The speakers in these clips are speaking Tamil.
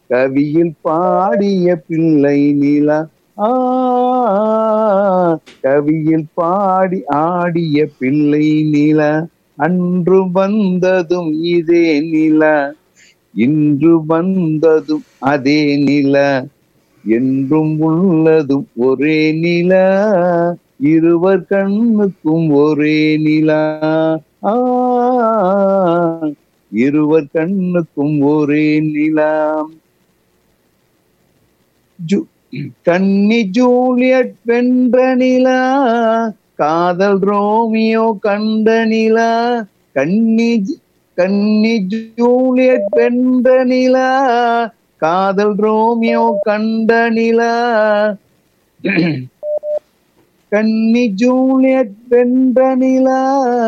கவியில் பாடிய பிள்ளை நிலா ஆ கவியில் பாடி ஆடிய பிள்ளை நிலா அன்று வந்ததும் இதே நிலா இன்று வந்ததும் அதே நிலா என்றும் உள்ளதும் ஒரே நிலா இருவர் கண்ணுக்கும் ஒரே நிலா ஆ இருவர் கண்ணுக்கும் ஒரே நிலா ஜூ கன்னி ஜூலியட் வென்ற நிலா காதல் ரோமியோ கண்ட நிலா கன்னி ஜ- கன்னி ஜூலியட் வென்ற நிலா காதல் ரோமியோ கண்ட நிலா கன்னி ஜூலியட் வென்ற நிலா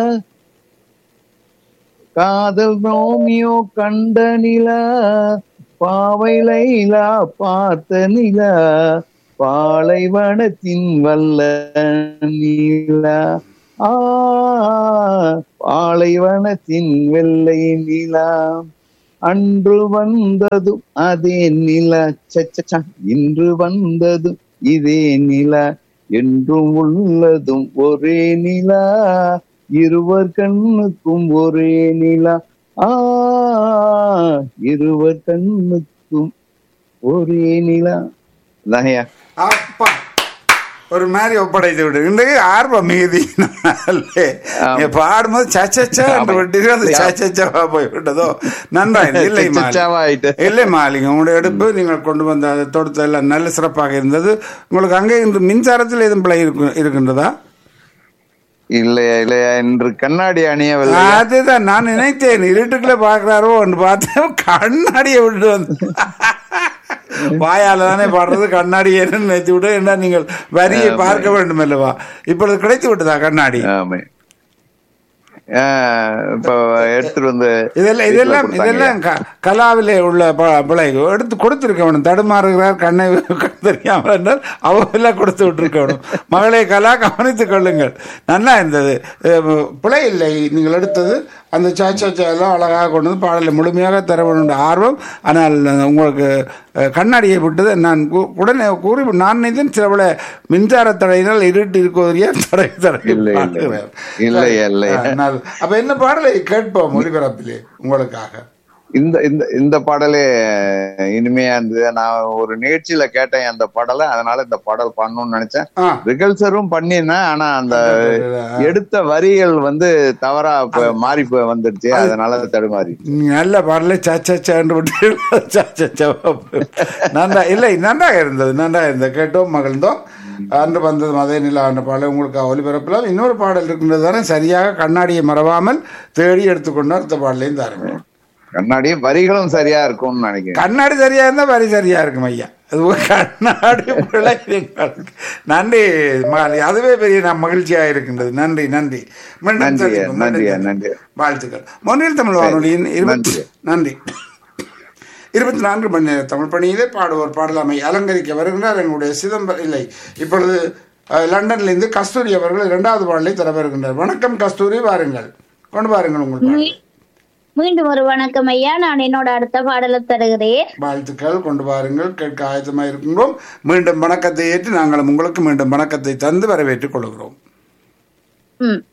காதல் ரோமியோ கண்ட நிலா பாவை லைலா பார்த்த நிலா பாலைவனத்தின் வல்ல நிலா ஆ பாலைவனத்தின் வெள்ளை நிலா அன்று வந்ததும் அதே நிலா சச்சா இன்று வந்ததும் இதே நிலா என்றும் உள்ளதும் ஒரே நிலா இருவர் கண்ணுக்கும் ஒரே நிலா ஆ இருவர் கண்ணுக்கும் ஒரே நிலா அதான்யா அப்பா ஒரு மாதிரி ஒப்படைத்து விடு இன்றைக்கு ஆர்வம் மிகுதி நீங்க பாடும்போது சச்சச்சா என்று விட்டீர்கள் அது சச்சச்சாவா போய் விட்டதோ நன்றா இல்லை மாலி. சச்சச்சாவா ஆயிட்டு. இல்லை மாலிங்க உங்களுடைய எடுப்பு நீங்கள் கொண்டு வந்த அந்த தொடுத்த எல்லாம் நல்ல சிறப்பாக இருந்தது உங்களுக்கு அங்கே இன்று மின்சாரத்தில் எதுவும் பிழை இருக்கு- இருக்கின்றதா இல்லையா இல்லையா இன்று கண்ணாடி அணியவில்லை அதுதான் நான் நினைத்தேன் இருட்டுக்குள்ள பாக்குறாரோ என்று பார்த்தேன் கண்ணாடியை விட்டு வந்து வாயால தானே பாடுறது கண்ணாடி என்ன நினைத்து விட்டு என்ன நீங்கள் வரியை பார்க்க வேண்டும் அல்லவா இப்பொழுது கிடைத்து விட்டதா கண்ணாடி ஆமா ஆ, இப்போ எடுத்துட்டு வந்து இதெல்லாம் வீட்டுல இதெல்லாம் கொடுத்தாங்க. இதெல்லாம் க- கலாவிலே உள்ள ப- பிழை எடுத்து கொடுத்திருக்க வேணும் தடுமாறுகிறார் கண்ணை தெரியாமல் என்றால் அவெல்லாம் கொடுத்து விட்டுருக்க வேணும் மகளே கலா கவனித்துக் கொள்ளுங்கள் நல்லா இருந்தது அஹ், பிழை இல்லை நீங்கள் எடுத்தது அந்த சாச்சா எல்லாம் அழகாக கொண்டு வந்து பாடலை முழுமையாக தர வேண்டும் ஆர்வம் ஆனால் உங்களுக்கு அஹ், கண்ணாடியை விட்டது நான் கு- உடனே கூறி நான் நினைத்தேன் சில பல மின்சார தடையினால் இருட்டு இருக்குவதையே தடை தடை இல்லை, இல்லை. பாடுகிறார். இல்லை, இல்லை. அஹ், நான் அப்ப என்ன பாடலை கேட்போம் ஒளிபரப்பிலே உங்களுக்காக இந்த இந்த இந்த பாடலே இனிமையா இருந்தது நான் ஒரு நிகழ்ச்சியில கேட்டேன் அந்த பாடலை அதனால இந்த பாடல் பண்ணணும்னு நினைச்சேன் ஆ ரிகல்சரும் பண்ணினேன் ஆனா அந்த எடுத்த வரிகள் வந்து தவறா இப்ப மாறி போய் வந்துடுச்சு அதனால தடுமாறி நல்ல பாடலை சாச்சாச்சான்னு விட்டு சாச்சாச்சா நன்றா இல்லை நன்றாக இருந்தது நன்றாக இருந்தது கேட்டோம் மகிழ்ந்தோம் அன்று வந்தது அதே நிலா என்ற பாடல் உங்களுக்கு ஒலிபரப்பலாம் இன்னொரு பாடல் இருக்கின்றது தானே சரியாக கண்ணாடியை மறவாமல் தேடி எடுத்துக்கொண்டு அடுத்த பாடலையும் தாருங்க கண்ணாடி வரிகளும் சரியா இருக்கும்னு நினைக்கிறேன் கண்ணாடி சரியா இருந்தா வரி சரியா இருக்கும் ஐயா அது ஒரு கண்ணாடி பிழை எங்களுக்கு. நன்றி மாலி அதுவே பெரிய நான் மகிழ்ச்சியா இருக்கின்றது நன்றி நன்றி மீண்டும் நன்றியா, சந்திப்போம், மீண்டும் நன்றியா, சந்திப்போம். நன்றி. வாழ்த்துக்கள் மொன்னில் தமிழ் வானொலியின் இருபத்தி நன்றி. நன்றி இருபத்தி நான்கு மணி நேர தமிழ் பணியிலே பாடுவோர் பாடலாமை அலங்கரிக்க வருகின்றார் எங்களுடைய சிதம்பரம் இல்லை இப்பொழுது அஹ், லண்டனிலிருந்து கஸ்தூரி அவர்கள் இரண்டாவது பாடலை தர வருகின்றார் வணக்கம் கஸ்தூரி வாருங்கள் கொண்டு வாருங்கள் உங்கள் பாடலை. மீண்டும் ஒரு வணக்கம் ஐயா நான் என்னோட அடுத்த பாடலை தருகிறேன் வாழ்த்துக்கள் கொண்டு வாருங்கள் கேட்க ஆயத்தமாக இருக்கின்றோம் மீண்டும் வணக்கத்தை ஏற்று நாங்களும் உங்களுக்கு மீண்டும் வணக்கத்தை தந்து வரவேற்றுக் கொள்கிறோம் ம்